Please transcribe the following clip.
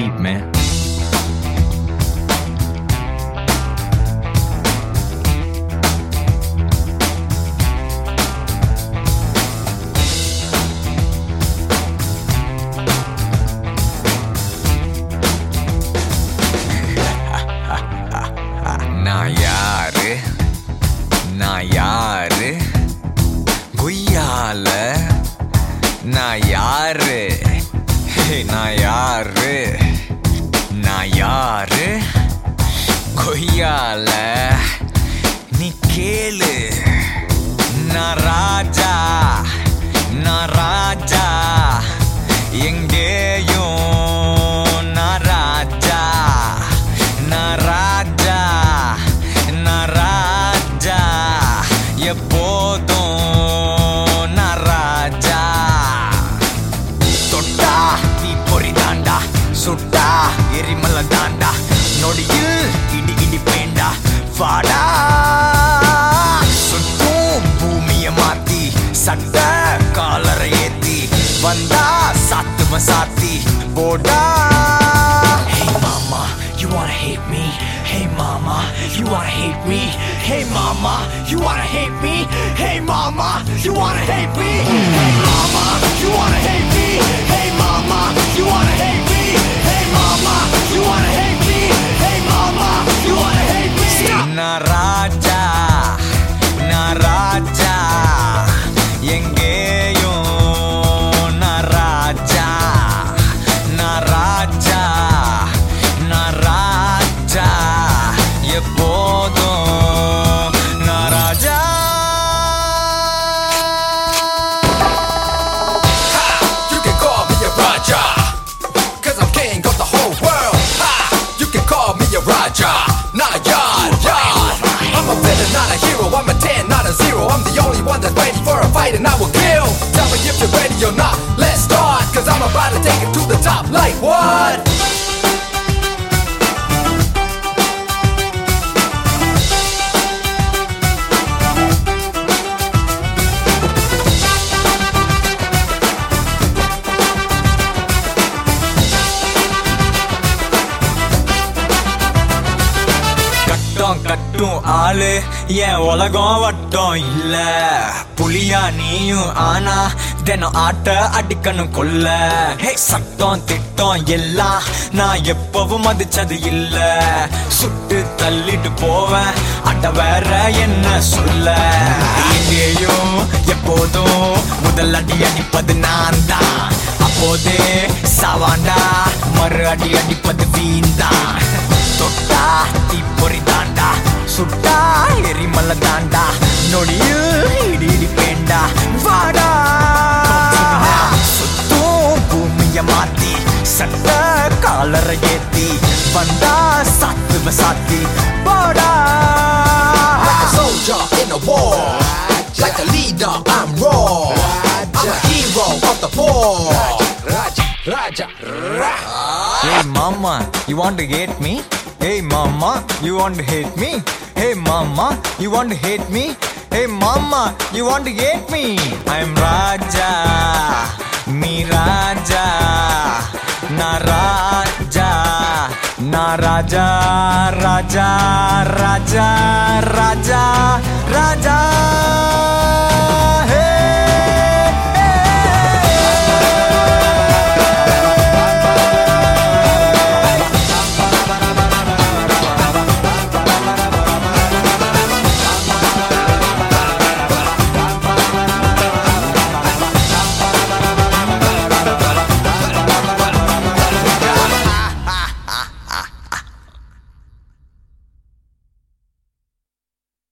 beat, man. நான் யாரு நான் யாரு குய்யால நான் யாரு ஹே, நான் யாரு நான் யாரு கொய்யால நீ கேளு நான் ராஜா நான் ராஜா எங்கேயும் நான் ராஜா நான் ராஜா நான் ராஜா எப்போதும் நான் ராஜா தொட்டா நீ பொறி தாண்டா சுட்டா எரிமலை தாண்டா நொடியில் இடி இடி பேண்டா வாடா சுட்டும் பூமிய மாத்தி சட்ட காலரை ஏத்தி வந்தா சாத்தும சாத்தி போடா Hey mama, you wanna hate me? Hey mama, you wanna hate me? Hey mama, you wanna hate me? Hey mama, you wanna hate me? Hey mama, you wanna hate me? Hey mama, you wanna hate me? Hey mama, you wanna hate me? Hey mama, you wanna hate me? Stop! நான் ராஜா நான் ராஜா எங்கேயும் நான் ராஜா நான் ராஜா நான் ராஜா எப்போதும் நான் ராஜா You can call me a Raja, cause I'm king of the whole world. Ha! You can call me a Raja, not a yard, yard. I'm a villain, not a hero. I'm a 10, not a zero. I'm the only one that's ready for a fight and I will kill. Tell me if you're ready or not. Let's start, cause I'm about to take it to the top. Like what? கட்டம் கட்டும் ஆளு என் உலகம் வட்டம் இல்ல புலியா நீயும் ஆனா தினம் ஆட்ட அடிக்கணும் கொல்ல ஹே சட்டம் திட்டம் எல்லாம் நான் எப்பவும் மதிச்சது இல்ல சுட்டு தள்ளிட்டு போவேன் அட வேற என்ன சொல்ல எங்கேயும் எப்போதும் முதல் அடி அடிப்பது நான் தான் அப்போதே சாவாண்டா மறு அடி அடிப்பது வீந்தான் தொட்டா தீப்பொறி தாண்டா சுட்டா எரிமலை தாண்டா நொடியில் இடி இடி பேண்டா வாடா சுத்தும் பூமிய மாத்தி சட்ட காலரை ஏத்தி வந்தா சாத்துவ சாத்தி போடா Like a soldier in a war. Like a leader, I'm raw. I'm a hero of the poor. Raja, Raja, Raja. Hey mama, you want to hate me? Hey mama, you want to hate me? Hey mama, you want to hate me? Hey mama, you want to hate me? I'm Raja, me Raja, na Raja, na Raja, Raja, Raja, Raja, Raja.